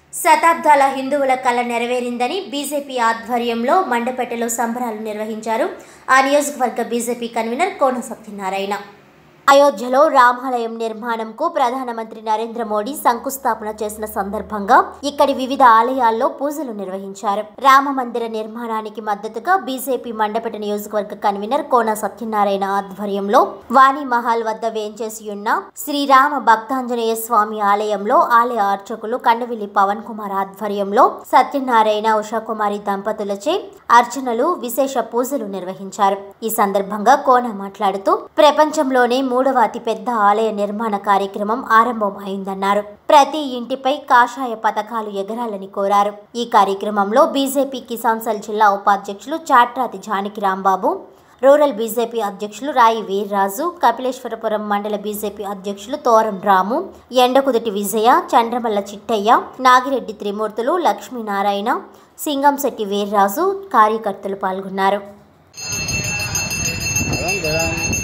శతాబ్దాల హిందువుల కళ నెరవేరిందని బీజేపీ ఆధ్వర్యంలో మండపేటలో సంబరాలు నిర్వహించారు ఆ నియోజకవర్గ బీజేపీ కన్వీనర్ కోన సత్యనారాయణ అయోధ్యలో రామాలయం నిర్మాణంకు ప్రధానమంత్రి నరేంద్ర మోడీ శంకుస్థాపన చేసిన సందర్భంగా ఇక్కడి వివిధ ఆలయాల్లో పూజలు నిర్వహించారు రామ మందిర నిర్మాణానికి మద్దతుగా బీజేపీ మండపేట నియోజకవర్గ కన్వీనర్ కోన సత్యనారాయణ ఆధ్వర్యంలో వాణి మహల్ వద్ద వేంచేసి ఉన్న శ్రీరామ భక్తాంజనేయ స్వామి ఆలయంలో ఆలయ అర్చకులు కండవిల్లి పవన్ కుమార్ ఆధ్వర్యంలో సత్యనారాయణ ఉషాకుమారి దంపతులచే అర్చనలు విశేష పూజలు నిర్వహించారు ఈ సందర్భంగా కోన మాట్లాడుతూ ప్రపంచంలోనే మూడవ అతిపెద్ద ఆలయ నిర్మాణ కార్యక్రమం ఆరంభం అయిందన్నారు ప్రతి ఇంటిపై కాషాయ పథకాలు ఎగరాలని కోరారు ఈ కార్యక్రమంలో బీజేపీ కిసాన్ సెల్ జిల్లా ఉపాధ్యక్షులు చాట్రాతి జానకి రాంబాబు రూరల్ బీజేపీ అధ్యక్షులు రాయి వీర్రాజు కపిలేశ్వరపురం మండల బీజేపీ అధ్యక్షులు తోరం రాము ఎండకుదుటి విజయ చంద్రమల్ల చిట్టయ్య నాగిరెడ్డి త్రిమూర్తులు లక్ష్మీనారాయణ సింగంశెట్టి వీర్రాజు కార్యకర్తలు పాల్గొన్నారు Abang dalam